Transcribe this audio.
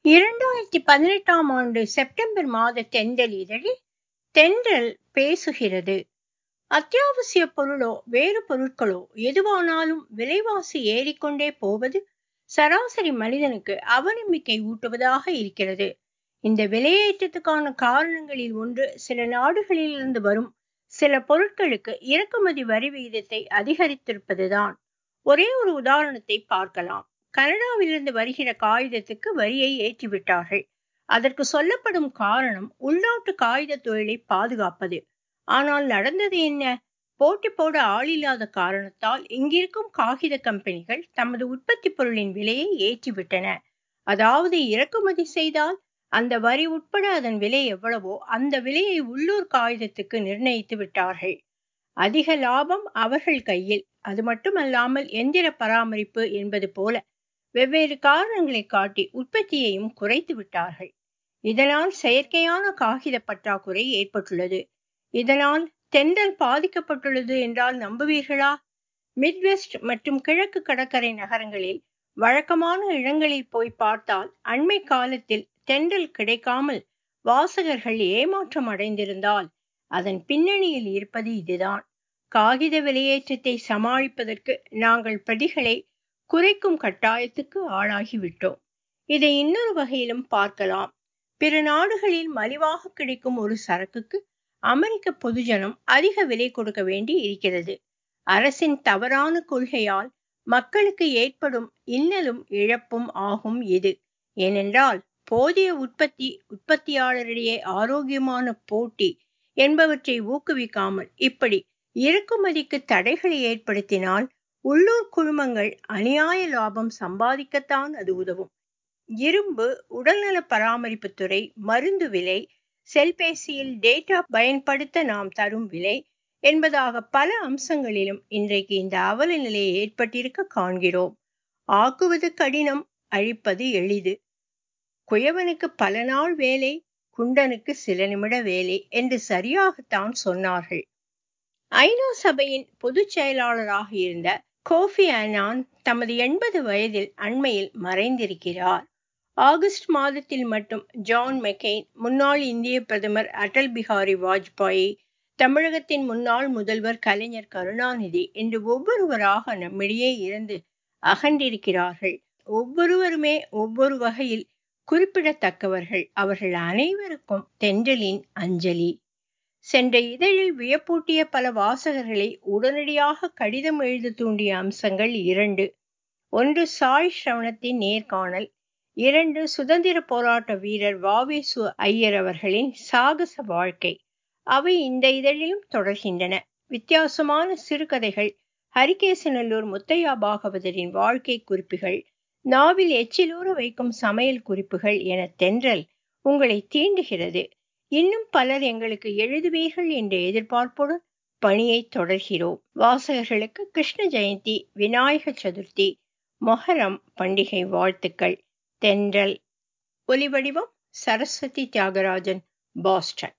இரண்டாயிரத்தி பதினெட்டாம் ஆண்டு செப்டம்பர் மாத தென்றல் இதழில் தென்றல் பேசுகிறது அத்தியாவசிய பொருளோ வேறு பொருட்களோ எதுவானாலும் விலைவாசி ஏறிக்கொண்டே போவது சராசரி மனிதனுக்கு அவநம்பிக்கை ஊட்டுவதாக இருக்கிறது இந்த விலையேற்றத்துக்கான காரணங்களில் ஒன்று சில நாடுகளிலிருந்து வரும் சில பொருட்களுக்கு இறக்குமதி வரி விகிதத்தை அதிகரித்திருப்பதுதான் ஒரே ஒரு உதாரணத்தை பார்க்கலாம் கனடாவிலிருந்து வருகிற காகிதத்துக்கு வரியை ஏற்றிவிட்டார்கள் அதற்கு சொல்லப்படும் காரணம் உள்நாட்டு காகித தொழிலை பாதுகாப்பது ஆனால் நடந்தது என்ன போட்டி போட ஆளில்லாத காரணத்தால் இங்கிருக்கும் காகித கம்பெனிகள் தமது உற்பத்தி பொருளின் விலையை ஏற்றிவிட்டன அதாவது இறக்குமதி செய்தால் அந்த வரி உட்பட அதன் விலை எவ்வளவோ அந்த விலையை உள்ளூர் காகிதத்துக்கு நிர்ணயித்து விட்டார்கள் அதிக லாபம் அவர்கள் கையில் அது மட்டுமல்லாமல் எந்திர பராமரிப்பு என்பது போல வெவ்வேறு காரணங்களை காட்டி உற்பத்தியையும் குறைத்து விட்டார்கள் இதனால் செயற்கையான காகித பற்றாக்குறை ஏற்பட்டுள்ளது இதனால் தென்றல் பாதிக்கப்பட்டுள்ளது என்றால் நம்புவீர்களா மிட்வெஸ்ட் மற்றும் கிழக்கு கடற்கரை நகரங்களில் வழக்கமான இடங்களில் போய் பார்த்தால் அண்மை காலத்தில் தென்றல் கிடைக்காமல் வாசகர்கள் ஏமாற்றம் அடைந்திருந்தால் அதன் பின்னணியில் இருப்பது இதுதான் காகித விலையேற்றத்தை சமாளிப்பதற்கு நாங்கள் பிரதிகளை குறைக்கும் கட்டாயத்துக்கு ஆளாகிவிட்டோம் இதை இன்னொரு வகையிலும் பார்க்கலாம் பிற நாடுகளில் மலிவாக கிடைக்கும் ஒரு சரக்குக்கு அமெரிக்க பொதுஜனம் அதிக விலை கொடுக்க வேண்டி இருக்கிறது அரசின் தவறான கொள்கையால் மக்களுக்கு ஏற்படும் இன்னலும் இழப்பும் ஆகும் இது ஏனென்றால் போதிய உற்பத்தி உற்பத்தியாளரிடையே ஆரோக்கியமான போட்டி என்பவற்றை ஊக்குவிக்காமல் இப்படி இறக்குமதிக்கு தடைகளை ஏற்படுத்தினால் உள்ளூர் குழுமங்கள் அநியாய லாபம் சம்பாதிக்கத்தான் அது உதவும் இரும்பு உடல்நல பராமரிப்புத்துறை மருந்து விலை செல்பேசியில் டேட்டா பயன்படுத்த நாம் தரும் விலை என்பதாக பல அம்சங்களிலும் இன்றைக்கு இந்த அவல நிலை ஏற்பட்டிருக்க காண்கிறோம் ஆக்குவது கடினம் அழிப்பது எளிது குயவனுக்கு பல நாள் வேலை குண்டனுக்கு சில நிமிட வேலை என்று சரியாகத்தான் சொன்னார்கள் ஐநா சபையின் பொதுச் செயலாளராக இருந்த கோஃபி அனான் தமது எண்பது வயதில் அண்மையில் மறைந்திருக்கிறார் ஆகஸ்ட் மாதத்தில் மட்டும் ஜான் மெக்கெயின் முன்னாள் இந்திய பிரதமர் அடல் பிகாரி வாஜ்பாயி தமிழகத்தின் முன்னாள் முதல்வர் கலைஞர் கருணாநிதி என்று ஒவ்வொருவராக நம்மிடையே இருந்து அகன்றிருக்கிறார்கள் ஒவ்வொருவருமே ஒவ்வொரு வகையில் குறிப்பிடத்தக்கவர்கள் அவர்கள் அனைவருக்கும் தென்றலின் அஞ்சலி சென்ற இதழில் வியப்பூட்டிய பல வாசகர்களை உடனடியாக கடிதம் எழுத தூண்டிய அம்சங்கள் இரண்டு ஒன்று சாய் ஸ்ரவணத்தின் நேர்காணல் இரண்டு சுதந்திர போராட்ட வீரர் வாவேசு ஐயர் அவர்களின் சாகச வாழ்க்கை அவை இந்த இதழிலும் தொடர்கின்றன வித்தியாசமான சிறுகதைகள் ஹரிகேசநல்லூர் முத்தையா பாகவதரின் வாழ்க்கை குறிப்புகள் நாவில் எச்சிலூற வைக்கும் சமையல் குறிப்புகள் என தென்றல் உங்களை தீண்டுகிறது இன்னும் பலர் எங்களுக்கு எழுதுவீர்கள் என்ற எதிர்பார்ப்புடன் பணியை தொடர்கிறோம் வாசகர்களுக்கு கிருஷ்ண ஜெயந்தி விநாயக சதுர்த்தி மொஹரம் பண்டிகை வாழ்த்துக்கள் தென்றல் ஒலிவடிவம் சரஸ்வதி தியாகராஜன் பாஸ்டன்